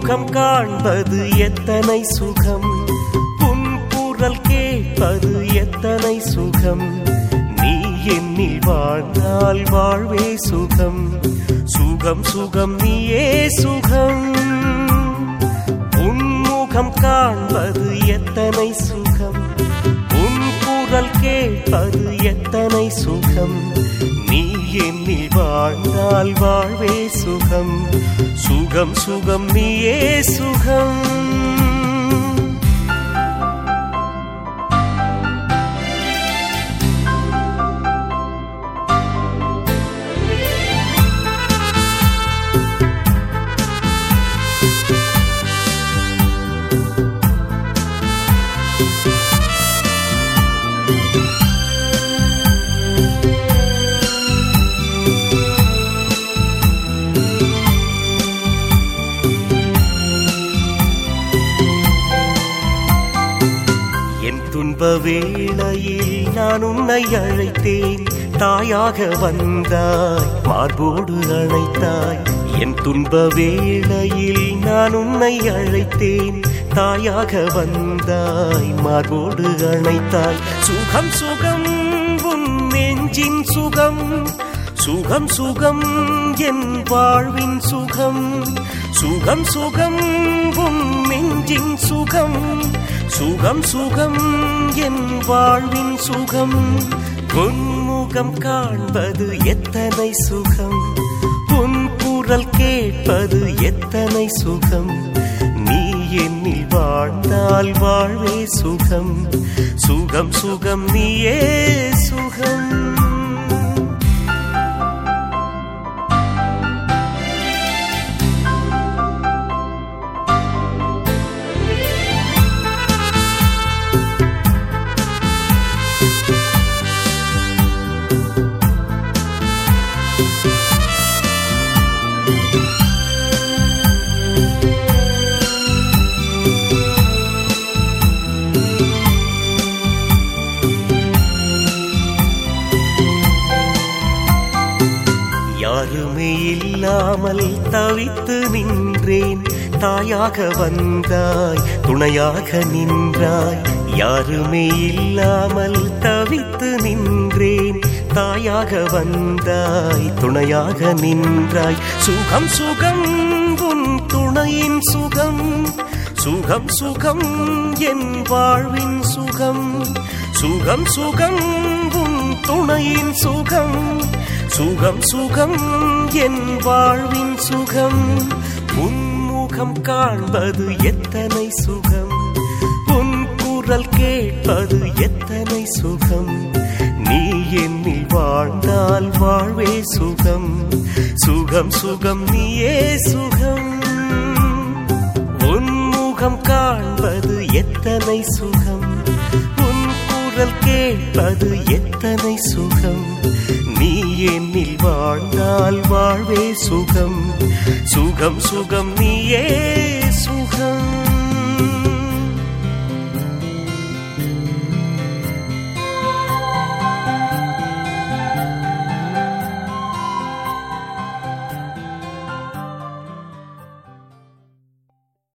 முகம் காண்பது எத்தனை சுகம் உன் குரல் கேட்பது எத்தனை சுகம் நீ என்னில் வாழ்ந்தால் வாழ்வே சுகம் சுகம் சுகம் நீயே சுகம் உன் முகம் காண்பது எத்தனை சுகம் உன் குரல் கேட்பது எத்தனை சுகம் நீ என்னில் வாழ்ந்தால் வாழ்வே சுகம் சுகம் சுகம் நீயே சுகம் என் துன்ப வேளையில் நான் உன்னை அழைத்தேன் தாயாக வந்தாய் மார்போடு அழைத்தாய் என் துன்ப வேளையில் நான் உன்னை அழைத்தேன் தாயாக வந்தாய் மார்போடு அழைத்தாய் சுகம் சுகம் உன் நெஞ்சின் சுகம் சுகம் சுகம் என் வாழ்வின் சுகம் சுகம் சுகம் உன் நெஞ்சின் சுகம் சுகம் சுகம் என் வாழ்வின் சுகம் உன்முகம் காண்பது எத்தனை சுகம் உன் குரல் கேட்பது எத்தனை சுகம் நீ என்னில் வாழ்ந்தால் வாழ்வே சுகம் சுகம் சுகம் நீயே சுகம் யாருமே இல்லாமல் தவித்து நின்றேன் தாயாக வந்தாய் துணையாக நின்றாய் யாருமே இல்லாமல் தவித்து நின்றேன் தாயாக வந்தாய் துணையாக நின்றாய் சுகம் சுகம் உன் துணையின் சுகம் சுகம் சுகம் என் வாழ்வின் சுகம் சுகம் சுகம் உன் துணையின் சுகம் சுகம் சுகம் என் வாழ்வின் சுகம் உன்முகம் காண்பது எத்தனை சுகம் உன் குரல் கேட்பது எத்தனை சுகம் நீ என்னில் வாழ்ந்தால் வாழ்வே சுகம் சுகம் சுகம் நீயே சுகம் உன்முகம் காண்பது எத்தனை சுகம் உன் குரல் கேட்பது எத்தனை சுகம் நீ என்னில் வாழ்ந்தால் வாழ்வே சுகம் சுகம் சுகம் நீயே